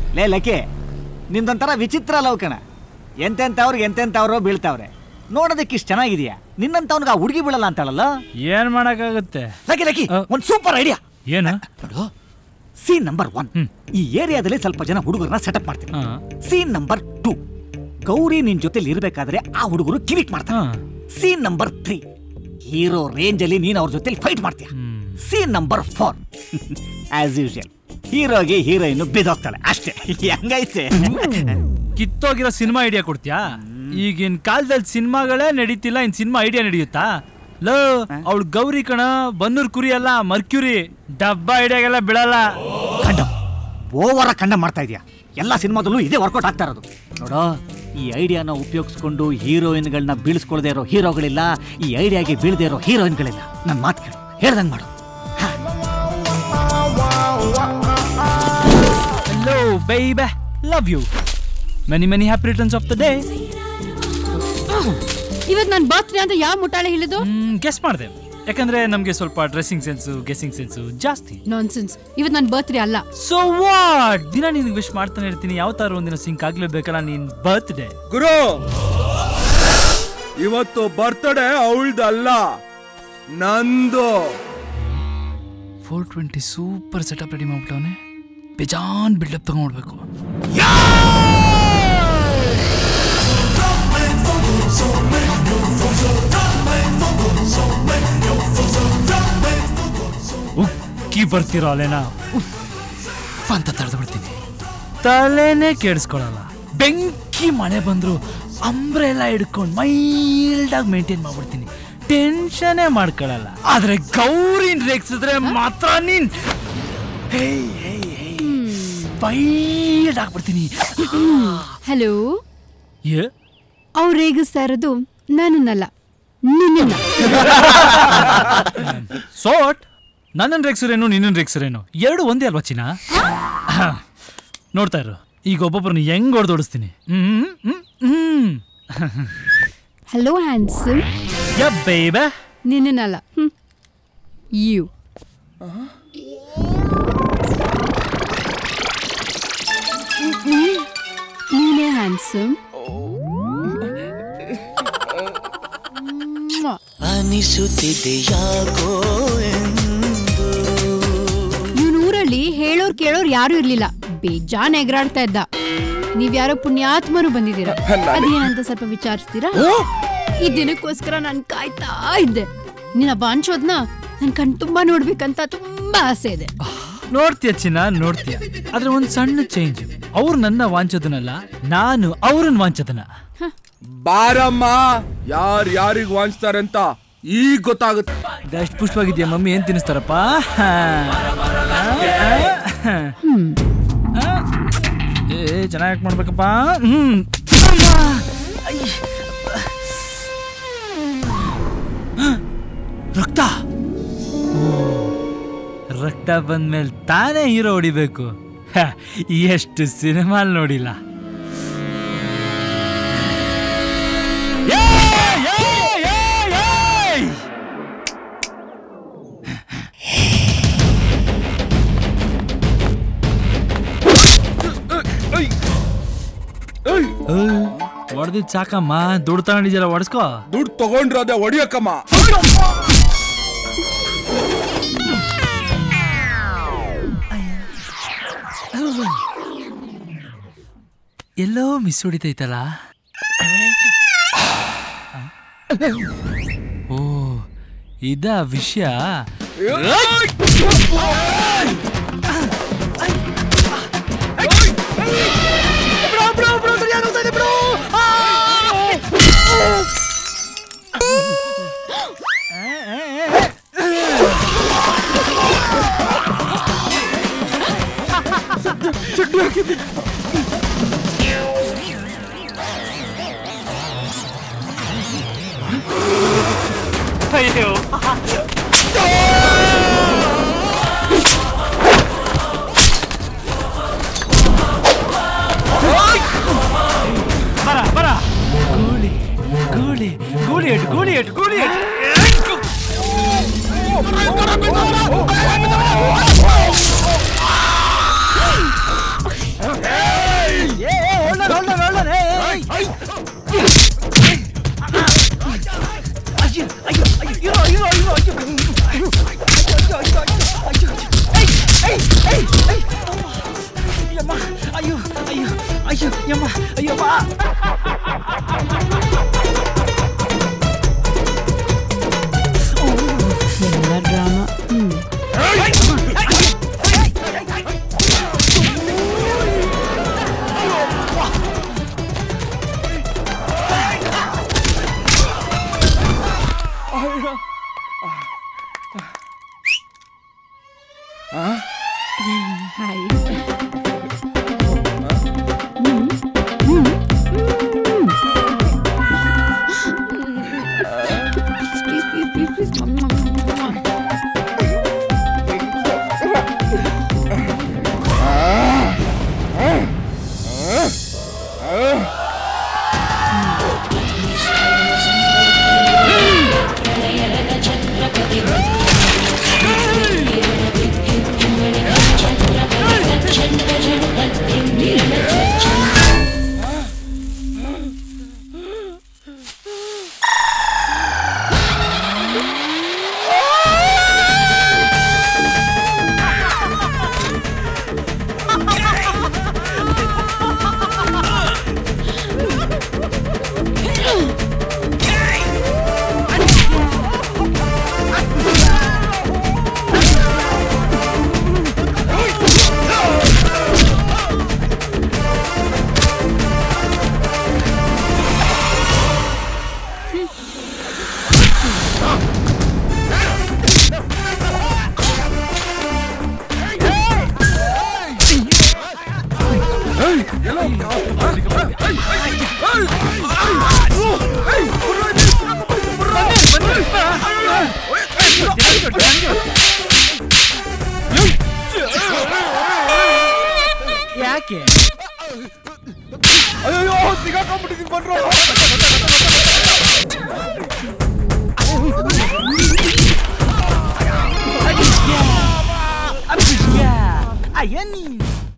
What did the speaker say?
ಲೇ ಲಕ್ಕಿ ನಿಂದೊಂಥರ ವಿಚಿತ್ರ ಲವ್ ಕಣ ಎಂತೆಂಥವ್ರಿಗೆ ಎಂತೆಂಥವ್ರು ಬೀಳ್ತಾವ್ರೆ ನೋಡೋದಕ್ಕೆ ಇಷ್ಟು ಚೆನ್ನಾಗಿದೆಯಾ ನಿನ್ನಂತವ್ನಿಗೆ ಆ ಹುಡುಗಿ ಬೀಳಲ್ಲ ಅಂತಾಳಲ್ಲ ಏನ್ ಮಾಡಕ್ಕಾಗುತ್ತೆ ಲಕ್ಕಿ ಲಕ್ಕಿ ಒಂದು ಸೂಪರ್ ಐಡಿಯಾ ಏನ ನೋಡು ಸೀನ್ ನಂಬರ್ ಒನ್ ಈ ಏರಿಯಾದಲ್ಲಿ ಸ್ವಲ್ಪ ಜನ ಹುಡುಗರನ್ನ ಸೆಟಪ್ ಮಾಡ್ತೀನಿ ಸೀನ್ ನಂಬರ್ ಟೂ ಗೌರಿ ನಿನ್ ಜೊತೆಲಿ ಇರ್ಬೇಕಾದ್ರೆ ಆ ಹುಡುಗರು ಕಿರಿಕ್ ಮಾಡ್ತಾರೆ scene number three hero range ಅಲ್ಲಿ ನೀನ್ ಅವ್ರ ಜೊತೆಲಿ ಫೈಟ್ ಮಾಡ್ತೀಯ scene number four as usual ಹೀರೋಗೆ ಹೀರೋಯಿನ್ ಬಿದ್ದೋಗ್ತಾಳೆ ಅಷ್ಟೇ ಹೆಂಗೈತೆ ಕಿತ್ತೋಗಿರೋ ಸಿನಿಮಾ ಐಡಿಯಾ ಕೊಡ್ತೀಯಾ ಈಗಿನ ಕಾಲದಲ್ಲಿ ಸಿನಿಮಾಗಳೇ ನಡೀತಿಲ್ಲ ಇನ್ ಸಿನಿಮಾ ಐಡಿಯಾ ನಡೆಯುತ್ತಾ ಲೋ ಅವಳು ಗೌರಿ ಕಣ ಬನ್ನೂರ್ ಕುರಿ ಅಲ್ಲ ಮರ್ಕ್ಯೂರಿ ಡಬ್ಬ ಐಡಿಯಾಗೆಲ್ಲ ಬಿಡಲ್ಲ ಓವರ ಕಂಡ ಮಾಡ್ತಾ ಇದೀಯ ಎಲ್ಲ ಸಿನಿಮಾದಲ್ಲೂ ಇದೇ ವರ್ಕೌಟ್ ಆಗ್ತಾ ಇರೋದು ನೋಡೋ ಈ ಐಡಿಯಾನ ಉಪಯೋಗಿಸ್ಕೊಂಡು ಹೀರೋಯಿನ್ಗಳನ್ನ ಬೀಳಿಸ್ಕೊಳ್ದೇ ಇರೋ ಹೀರೋಗಳಿಲ್ಲ ಈ ಐಡಿಯಾಗೆ ಬೀಳದೇ ಇರೋ ಹೀರೋಯಿನ್ಗಳಿಲ್ಲ ನನ್ನ ಮಾತು ಕೇಳು ಹೇಳ್ದಂಗೆ ಮಾಡು hello babe love you many many happy returns of the day ಇವತ್ ನನ್ ಬರ್ತ್ಡೇ ಅಂತ ಯಾವ ಮುಟ್ಟಾಳೆ ಹೇಳಿದ್ದು ಗೆಸ್ ಮಾಡಿದೆ ಯಾಕಂದ್ರೆ ನಮ್ಗೆ ಸ್ವಲ್ಪ ಡ್ರೆಸ್ಸಿಂಗ್ ಸೆನ್ಸು ಗೆಸ್ಸಿಂಗ್ ಸೆನ್ಸು ಜಾಸ್ತಿ ನಾನ್ಸೆನ್ಸ್ ಇವತ್ ನನ್ ಬರ್ತ್ಡೇ ಅಲ್ಲ ಸೊ ವಾಟ್ ದಿನ ನಿನ್ಗೆ ವಿಶ್ ಮಾಡ್ತಾನೆ ಇರ್ತೀನಿ ಯಾವ ತರ ಒಂದಿನ ಸಿಂಕ್ ಆಗ್ಲೇಬೇಕಲ್ಲ ನಿನ್ ಬರ್ತ್ಡೇ ಗುರು ಇವತ್ತು ಬರ್ತಡೇ ಅವಳ್ದಲ್ಲ ನಂದು four twenty super setup ready ಮಾಡ್ಬಿಟ್ಟವನೆ ಬೇಜಾನ್ ಬಿಲ್ಡಪ್ ತಗೊಂಡ್ಬಿಡ್ಬೇಕು ಉಕ್ಕಿ ಬರ್ತಿರೋ ಅಲೆನ ಉಫ್ ಅಂತ ತಡೆದು ಬಿಡ್ತೀನಿ ತಲೆನೇ ಕೆಡಿಸ್ಕೊಳಲ್ಲ ಬೆಂಕಿ ಮಳೆ ಬಂದ್ರು ಅಂಬ್ರೆಲ್ಲ ಹಿಡ್ಕೊಂಡು ಮೈಲ್ಡ್ ಆಗಿ ಮೇಂಟೈನ್ ಮಾಡ್ಬಿಡ್ತೀನಿ ಟೆನ್ಷನೇ ಮಾಡ್ಕೊಳಲ್ಲ ಆದ್ರೆ ಗೌರಿನ್ ರೇಗ್ಸಿದ್ರೆ ಮಾತ್ರ ನೀನ್ ಮೈಲ್ಡ್ ಆಗ್ಬಿಡ್ತೀನಿ ಹಲೋ ಏ ಅವ್ರು ರೇಗಿಸ್ತಾ ಇರೋದು ನನ್ನನ್ನಲ್ಲ ನಿನ್ನ ಸೋಟ್ ನನ್ನನ್ ರೇಗ್ಸರೇನು ನಿನ್ನನ್ ರೇಗ್ಸರೇನು ಎರಡು ಒಂದೇ ಅಲ್ವಾ ಚಿನ್ನ ನೋಡ್ತಾ ಇರು ಈಗ ಒಬ್ಬೊಬ್ಬರನ್ನ ಹೆಂಗ್ ಹೊಡೆದೋಡಿಸ್ತೀನಿ ಹ್ಮ್ ಹ್ಮ್ ಹ್ಮ್ ಹಲೋ ಹ್ಯಾಂಡ್ಸಮ್ ಯಾ ಬೇಬೆ ನಿನ್ನನ್ನಲ್ಲ ಯು ನೀನೇ ಹ್ಯಾಂಡ್ಸಮ್ ಅನಿಸುತ್ತಿದೆ ಯಾಕೋ ಇವನ್ ಊರಲ್ಲಿ ಹೇಳೋರ್ ಕೇಳೋರ್ ಯಾರು ಇರ್ಲಿಲ್ಲ ಬೇಜಾನ್ ಎಗರಾಡ್ತಾ ಇದ್ದ ನೀವ್ಯಾರೋ ಪುಣ್ಯಾತ್ಮರು ಬಂದಿದ್ದೀರಾ ಅದೇನಂತ ಸ್ವಲ್ಪ ವಿಚಾರಿಸ್ತೀರಾ ಈ ದಿನಕ್ಕೋಸ್ಕರ ನಾನ್ ಕಾಯ್ತಾ ಇದ್ದೆ ನಿನ್ನ ಬಾಂಚೋದ್ನ ನನ್ ಕಣ್ ತುಂಬಾ ನೋಡ್ಬೇಕಂತ ತುಂಬಾ ಆಸೆ ಇದೆ ನೋಡ್ತೀಯ ಚಿನ್ನ ನೋಡ್ತೀಯ ಆದ್ರೆ ಒಂದ್ ಸಣ್ಣ ಚೇಂಜ್ ಅವ್ರು ನನ್ನ ವಾಂಚೋದನಲ್ಲ ನಾನು ಅವ್ರನ್ನ ವಾಂಚೋದನ ಬಾರಮ್ಮ ಯಾರ್ ಯಾರಿಗ್ ವಾಂಚ್ತಾರಂತ ಈಗ ಗೊತ್ತಾಗುತ್ತೆ ಎಷ್ಟು ಪುಷ್ಪವಾಗಿದ್ಯಾ ಮಮ್ಮಿ ಏನ್ ತಿನ್ನಿಸ್ತಾರಪ್ಪ ಏ ಚೆನ್ನಾಗಿ ಮಾಡ್ಬೇಕಪ್ಪ ಹ್ಮ್ ಐ. ರಕ್ತ ಓ, ರಕ್ತ ಬಂದ್ಮೇಲೆ ತಾನೇ ಹೀರೋ ಹೊಡಿಬೇಕು ಹ, ಎಷ್ಟು ಸಿನಿಮಾಲ್ ನೋಡಿಲ್ಲ ಏಯ್, ಏಯ್, ಏಯ್, ಏಯ್! ಹೊಡೆದಿದ್ ಸಾಕಮ್ಮ ದುಡ್ಡು ತಗೊಂಡಿದ್ಯಲ್ಲ ಹೊಡ್ಸ್ಕೋ ದುಡ್ಡು ತಗೊಂಡ್ರದೆ ಹೊಡಿಯಕ್ಕಮ್ಮ ಎಲ್ಲೋ ಮಿಸ್ ಹೊಡಿತೈತಲ್ಲ ಓ ಇದ ವಿಷಯ ಅಯ್ಯೋ ಬರ ಬರ ಗೂಳಿ ಗೂಳಿ ಗೂಳಿ ಇಟ್ಟು ಗೂಳಿ ಇಟ್ಟು ಗೂಳಿ ಇಟ್ಟು ಏ ಅಯ್ಯೋ ಯಮ್ಮ ಅಯ್ಯೋ ಬಾ ಎಲ್ಲ ಡ್ರಾಮಾ ಹ್ಮ್ ಹಾಯ್ ಯಾಕೆ ಅಯ್ಯೋ ಸಿಗಾಕೊಂಡ್ಬಿಟ್ಟಿದ್ದೀನಿ ಬನ್ರೋ ಅಯ್ಯ ನೀ